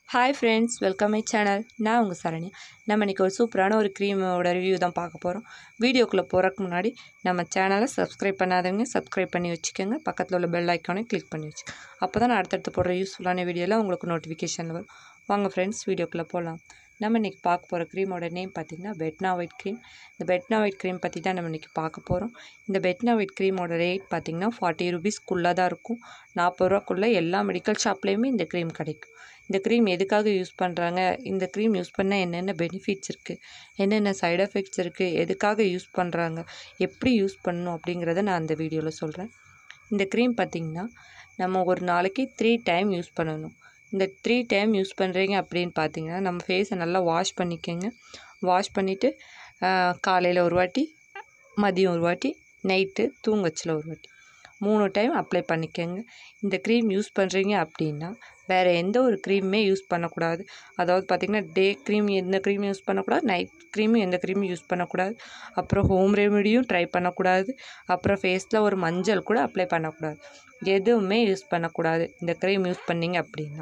hi friends welcome my channel நான் உங்கள் சரண்யா நம்ம இன்றைக்கி ஒரு சூப்பரான ஒரு க்ரீமோட ரிவ்யூ தான் பார்க்க போகிறோம் வீடியோக்குள்ளே போகிறதுக்கு முன்னாடி நம்ம சேனலை சப்ஸ்கிரைப் பண்ணாதவங்க சப்ஸ்கிரைப் பண்ணி வச்சுக்கோங்க பக்கத்தில் உள்ள பெல் ஐக்கானை கிளிக் பண்ணி வச்சு அப்போ தான் நான் அடுத்தடுத்து போடுற யூஸ்ஃபுல்லான வீடியோலாம் உங்களுக்கு நோட்டிஃபிகேஷன் வரும் வாங்க ஃப்ரெண்ட்ஸ் வீடியோக்குள்ளே போகலாம் நம்ம இன்றைக்கி பார்க்க போகிற க்ரீமோட நேம் பார்த்திங்கன்னா பெட்னா ஒயிட் க்ரீம் இந்த பெட்னா ஒயிட் க்ரீம் பற்றி தான் நம்ம இன்றைக்கி பார்க்க போகிறோம் இந்த பெட்னா ஒயிட் க்ரீமோட ரேட் பார்த்திங்கன்னா ஃபார்ட்டி ருபீஸ்க்குள்ளே தான் இருக்கும் நாற்பது ரூபாக்குள்ளே எல்லா மெடிக்கல் ஷாப்லேயுமே இந்த க்ரீம் கிடைக்கும் இந்த க்ரீம் எதுக்காக யூஸ் பண்ணுறாங்க இந்த க்ரீம் யூஸ் பண்ணால் என்னென்ன பெனிஃபிட்ஸ் இருக்குது என்னென்ன சைடு எஃபெக்ட்ஸ் இருக்குது எதுக்காக யூஸ் பண்ணுறாங்க எப்படி யூஸ் பண்ணணும் அப்படிங்கிறத நான் அந்த வீடியோவில் சொல்கிறேன் இந்த க்ரீம் பார்த்திங்கன்னா நம்ம ஒரு நாளைக்கு த்ரீ டைம் யூஸ் பண்ணணும் இந்த த்ரீ டைம் யூஸ் பண்ணுறீங்க அப்படின்னு பார்த்தீங்கன்னா நம்ம ஃபேஸை நல்லா வாஷ் பண்ணிக்கோங்க வாஷ் பண்ணிவிட்டு காலையில் ஒரு வாட்டி மதியம் ஒரு வாட்டி நைட்டு தூங்கச்சில் ஒரு வாட்டி மூணு டைம் அப்ளை பண்ணிக்கோங்க இந்த க்ரீம் யூஸ் பண்ணுறீங்க அப்படின்னா வேறு எந்த ஒரு க்ரீமுமே யூஸ் பண்ணக்கூடாது அதாவது பார்த்திங்கன்னா டே க்ரீம் எந்த க்ரீம் யூஸ் பண்ணக்கூடாது நைட் க்ரீமும் எந்த க்ரீமும் யூஸ் பண்ணக்கூடாது அப்புறம் ஹோம் ரெமெடியும் ட்ரை பண்ணக்கூடாது அப்புறம் ஃபேஸில் ஒரு மஞ்சள் கூட அப்ளை பண்ணக்கூடாது எதுவுமே யூஸ் பண்ணக்கூடாது இந்த க்ரீம் யூஸ் பண்ணிங்க அப்படின்னா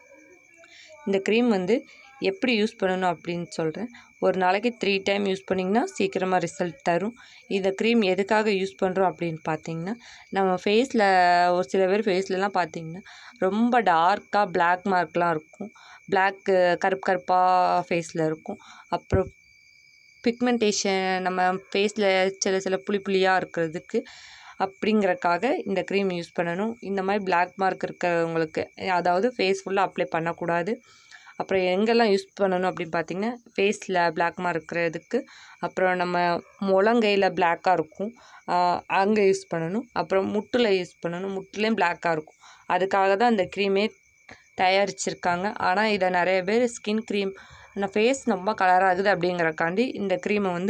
இந்த க்ரீம் வந்து எப்படி யூஸ் பண்ணணும் அப்படின்னு சொல்கிறேன் ஒரு நாளைக்கு த்ரீ டைம் யூஸ் பண்ணிங்கன்னா சீக்கிரமாக ரிசல்ட் தரும் இந்த க்ரீம் எதுக்காக யூஸ் பண்ணுறோம் அப்படின்னு பார்த்தீங்கன்னா நம்ம ஃபேஸில் ஒரு சில பேர் ஃபேஸ்லலாம் பார்த்தீங்கன்னா ரொம்ப டார்க்காக பிளாக் மார்க்லாம் இருக்கும் பிளாக்கு கருப்பு கருப்பாக ஃபேஸில் இருக்கும் அப்புறம் பிக்மெண்டேஷன் நம்ம ஃபேஸில் சில சில புளி புளியாக இருக்கிறதுக்கு அப்படிங்கிறக்காக இந்த க்ரீம் யூஸ் பண்ணணும் இந்த மாதிரி பிளாக் மார்க் இருக்கிறவங்களுக்கு அதாவது ஃபேஸ் ஃபுல்லாக அப்ளை பண்ணக்கூடாது அப்புறம் எங்கெல்லாம் யூஸ் பண்ணணும் அப்படின்னு பார்த்தீங்கன்னா ஃபேஸில் பிளாக் மார்க் இருக்கிறதுக்கு அப்புறம் நம்ம முழங்கையில் பிளாக்காக இருக்கும் அங்கே யூஸ் பண்ணணும் அப்புறம் முட்டில் யூஸ் பண்ணணும் முட்டிலையும் பிளாக்காக இருக்கும் அதுக்காக தான் இந்த க்ரீமே தயாரிச்சிருக்காங்க ஆனால் இதை நிறைய பேர் ஸ்கின் க்ரீம் அந்த ஃபேஸ் ரொம்ப கலராகுது அப்படிங்கிறக்காண்டி இந்த க்ரீமை வந்து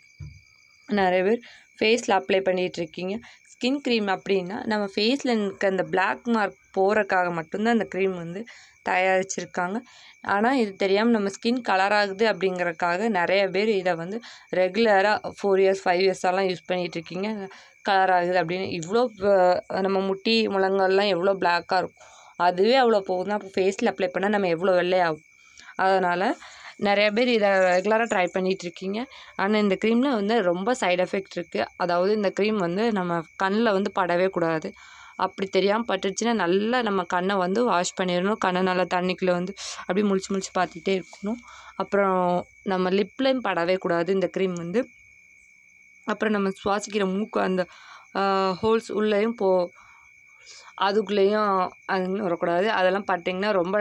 நிறைய பேர் ஃபேஸில் அப்ளை பண்ணிகிட்ருக்கீங்க ஸ்கின் க்ரீம் அப்படின்னா நம்ம ஃபேஸில் இருக்க அந்த பிளாக் மார்க் போகிறக்காக மட்டும்தான் அந்த க்ரீம் வந்து தயாரிச்சிருக்காங்க ஆனால் இது தெரியாமல் நம்ம ஸ்கின் கலர் ஆகுது அப்படிங்கிறக்காக நிறைய பேர் இதை வந்து ரெகுலராக ஃபோர் இயர்ஸ் ஃபைவ் இயர்ஸாலாம் யூஸ் பண்ணிகிட்ருக்கீங்க கலர் ஆகுது அப்படின்னு இவ்வளோ நம்ம முட்டி முழங்கல்லாம் எவ்வளோ பிளாக்காக இருக்கும் அதுவே அவ்வளோ போகுதுன்னா அப்போ ஃபேஸில் அப்ளை பண்ணால் நம்ம எவ்வளோ வெள்ளையாகும் அதனால் நிறைய பேர் இதை ரெகுலராக ட்ரை பண்ணிகிட்ருக்கீங்க ஆனால் இந்த க்ரீமில் வந்து ரொம்ப சைடு எஃபெக்ட் இருக்குது அதாவது இந்த க்ரீம் வந்து நம்ம கண்ணில் வந்து படவே கூடாது அப்படி தெரியாமல் பட்டுச்சுன்னா நல்லா நம்ம கண்ணை வந்து வாஷ் பண்ணிடணும் கண்ணை நல்லா தண்ணிக்குள்ளே வந்து அப்படியே முழிச்சு முழிச்சு பார்த்துட்டே இருக்கணும் அப்புறம் நம்ம லிப்லையும் படவே கூடாது இந்த க்ரீம் வந்து அப்புறம் நம்ம சுவாசிக்கிற மூக்கு அந்த ஹோல்ஸ் உள்ளேயும் போ அதுக்குள்ளேயும் அது வரக்கூடாது அதெல்லாம் பட்டிங்கன்னா ரொம்ப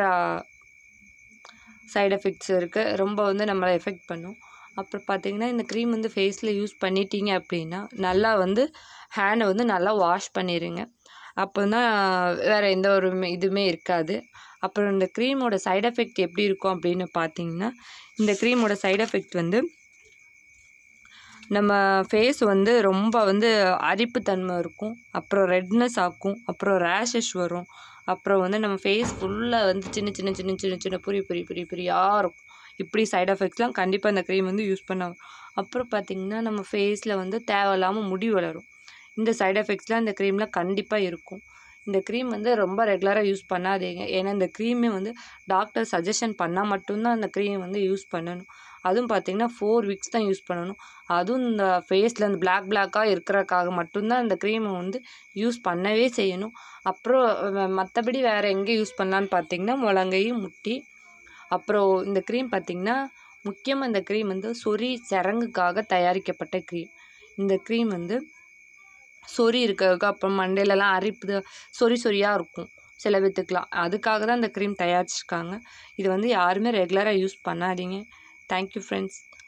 சைடு எஃபெக்ட்ஸ் இருக்குது ரொம்ப வந்து நம்மளை எஃபெக்ட் பண்ணும் அப்புறம் பார்த்திங்கன்னா இந்த க்ரீம் வந்து ஃபேஸில் யூஸ் பண்ணிட்டீங்க அப்படின்னா நல்லா வந்து ஹேண்டை வந்து நல்லா வாஷ் பண்ணிடுங்க அப்போ தான் வேறு எந்த ஒரு இதுவுமே இருக்காது அப்புறம் இந்த க்ரீமோட சைடு எஃபெக்ட் எப்படி இருக்கும் அப்படின்னு பார்த்தீங்கன்னா இந்த க்ரீமோட சைடு எஃபெக்ட் வந்து நம்ம ஃபேஸ் வந்து ரொம்ப வந்து அரிப்புத்தன்மை இருக்கும் அப்புறம் ரெட்னஸ் ஆக்கும் அப்புறம் ரேஷஸ் வரும் அப்புறம் வந்து நம்ம ஃபேஸ் ஃபுல்லாக வந்து சின்ன சின்ன சின்ன சின்ன சின்ன புரி புரி புரி புரியாக இருக்கும் இப்படி சைடு எஃபெக்ட்ஸ்லாம் கண்டிப்பாக இந்த க்ரீம் வந்து யூஸ் பண்ண அப்புறம் பார்த்திங்கன்னா நம்ம ஃபேஸில் வந்து தேவையில்லாமல் முடி வளரும் இந்த சைடு எஃபெக்ட்ஸ்லாம் இந்த க்ரீமில் கண்டிப்பாக இருக்கும் இந்த க்ரீம் வந்து ரொம்ப ரெகுலராக யூஸ் பண்ணாதீங்க ஏன்னா இந்த க்ரீமே வந்து டாக்டர் சஜஷன் பண்ணால் மட்டும்தான் அந்த க்ரீம் வந்து யூஸ் பண்ணணும் அதுவும் பார்த்திங்கன்னா ஃபோர் வீக்ஸ் தான் யூஸ் பண்ணணும் அதுவும் இந்த ஃபேஸில் இந்த பிளாக் பிளாக்காக இருக்கிறக்காக மட்டும்தான் இந்த க்ரீமை வந்து யூஸ் பண்ணவே செய்யணும் அப்புறம் மற்றபடி வேறு எங்கே யூஸ் பண்ணலான்னு பார்த்திங்கன்னா முழங்கையும் முட்டி அப்புறம் இந்த க்ரீம் பார்த்திங்கன்னா முக்கியமாக இந்த க்ரீம் வந்து சொறி சிறங்குக்காக தயாரிக்கப்பட்ட க்ரீம் இந்த க்ரீம் வந்து சொறி இருக்கிறதுக்கு அப்புறம் மண்டையிலலாம் அரிப்பு சொறி சொறியாக இருக்கும் சில பேத்துக்கலாம் அதுக்காக தான் இந்த க்ரீம் தயாரிச்சிருக்காங்க இது வந்து யாருமே ரெகுலராக யூஸ் பண்ணாதீங்க தேங்க்யூ ஃப்ரெண்ட்ஸ்